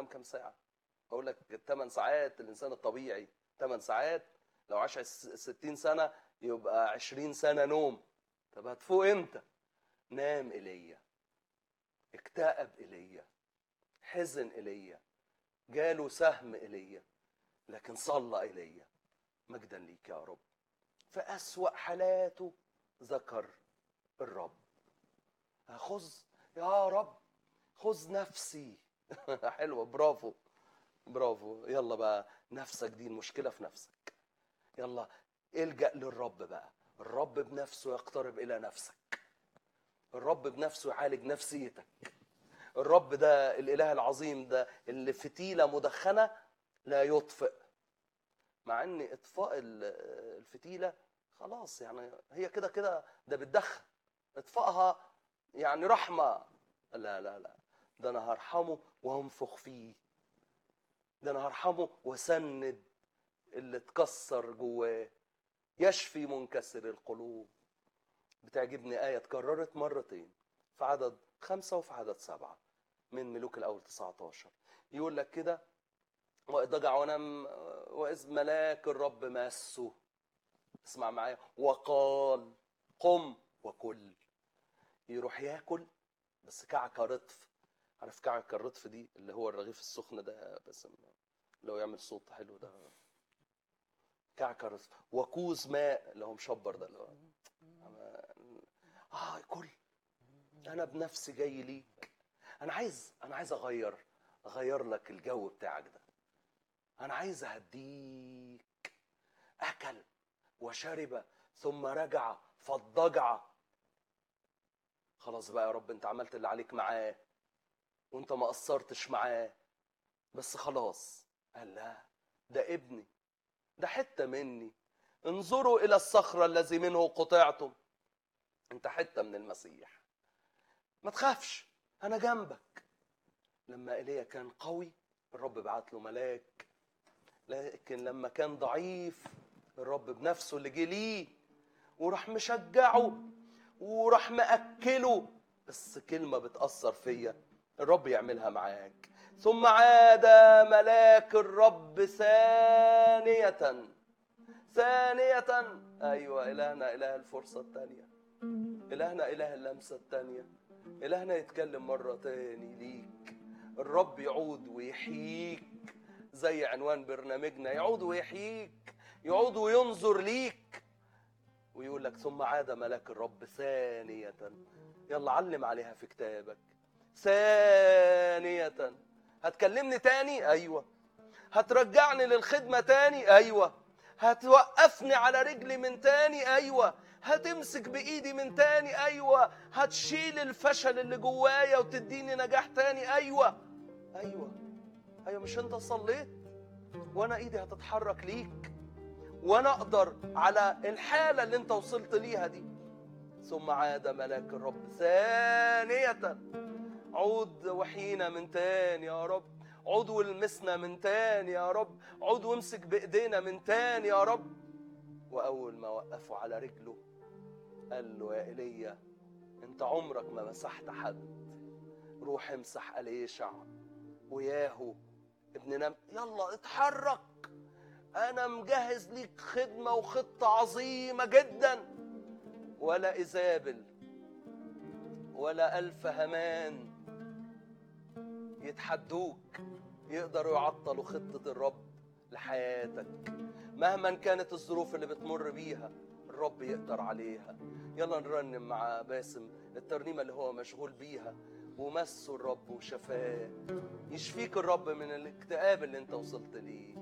بينام كام ساعه اقول لك 8 ساعات الانسان الطبيعي 8 ساعات لو عاش 60 سنه يبقى 20 سنه نوم طب هتفوق امتى نام ايليا اكتئب ايليا حزن ايليا جاله سهم ايليا لكن صلى ايليا مجدا ليك يا رب في اسوا حالاته ذكر الرب خذ يا رب خذ نفسي حلوه برافو برافو يلا بقى نفسك دي المشكله في نفسك يلا الجا للرب بقى الرب بنفسه يقترب الى نفسك الرب بنفسه يعالج نفسيتك الرب ده الاله العظيم ده اللي فتيله مدخنه لا يطفئ مع ان اطفاء الفتيله خلاص يعني هي كده كده ده بتدخن اطفائها يعني رحمه لا لا لا ده انا هرحمه وانفخ فيه ده انا هرحمه واسند اللي اتكسر جواه يشفي منكسر القلوب بتعجبني آية اتكررت مرتين في عدد خمسة وفي عدد سبعة من ملوك الأول 19 يقول لك كده وإضجع ونم وإذ ملاك الرب ماسه اسمع معايا وقال قم وكل يروح ياكل بس كعكة رطف عارف كعكة الرطف دي اللي هو الرغيف السخن ده بس لو يعمل صوت حلو ده كعكة رطف وكوز ماء اللي هو مشبر ده اللي هو اه كل انا بنفسي جاي ليك انا عايز انا عايز اغير اغير لك الجو بتاعك ده انا عايز اهديك اكل وشرب ثم رجع فاضطجع خلاص بقى يا رب انت عملت اللي عليك معاه وانت ما قصرتش معاه بس خلاص قال لا ده ابني ده حته مني انظروا الى الصخره الذي منه قطعتم انت حته من المسيح ما تخافش انا جنبك لما ايليا كان قوي الرب بعت له ملاك لكن لما كان ضعيف الرب بنفسه اللي جه ليه وراح مشجعه وراح مأكله بس كلمة بتأثر فيا الرب يعملها معاك ثم عاد ملاك الرب ثانية ثانية أيوة إلهنا إله الفرصة الثانية إلهنا إله اللمسة الثانية إلهنا يتكلم مرة تاني ليك الرب يعود ويحييك زي عنوان برنامجنا يعود ويحييك يعود وينظر ليك ويقول لك ثم عاد ملاك الرب ثانية يلا علم عليها في كتابك ثانية هتكلمني تاني أيوة هترجعني للخدمة تاني أيوة هتوقفني على رجلي من تاني أيوة هتمسك بإيدي من تاني أيوة هتشيل الفشل اللي جوايا وتديني نجاح تاني أيوة أيوة أيوة مش أنت صليت وأنا إيدي هتتحرك ليك وانا اقدر على الحاله اللي انت وصلت ليها دي ثم عاد ملاك الرب ثانيه عود وحينا من تاني يا رب عود والمسنا من تاني يا رب عود وامسك بايدينا من تاني يا رب واول ما وقفوا على رجله قال له يا ايليا انت عمرك ما مسحت حد روح امسح اليشع وياهو ابن نم يلا اتحرك انا مجهز ليك خدمه وخطه عظيمه جدا ولا ايزابل ولا الف همان يتحدوك يقدروا يعطلوا خطه الرب لحياتك مهما كانت الظروف اللي بتمر بيها الرب يقدر عليها يلا نرنم مع باسم الترنيمه اللي هو مشغول بيها ومسوا الرب وشفاه يشفيك الرب من الاكتئاب اللي انت وصلت ليه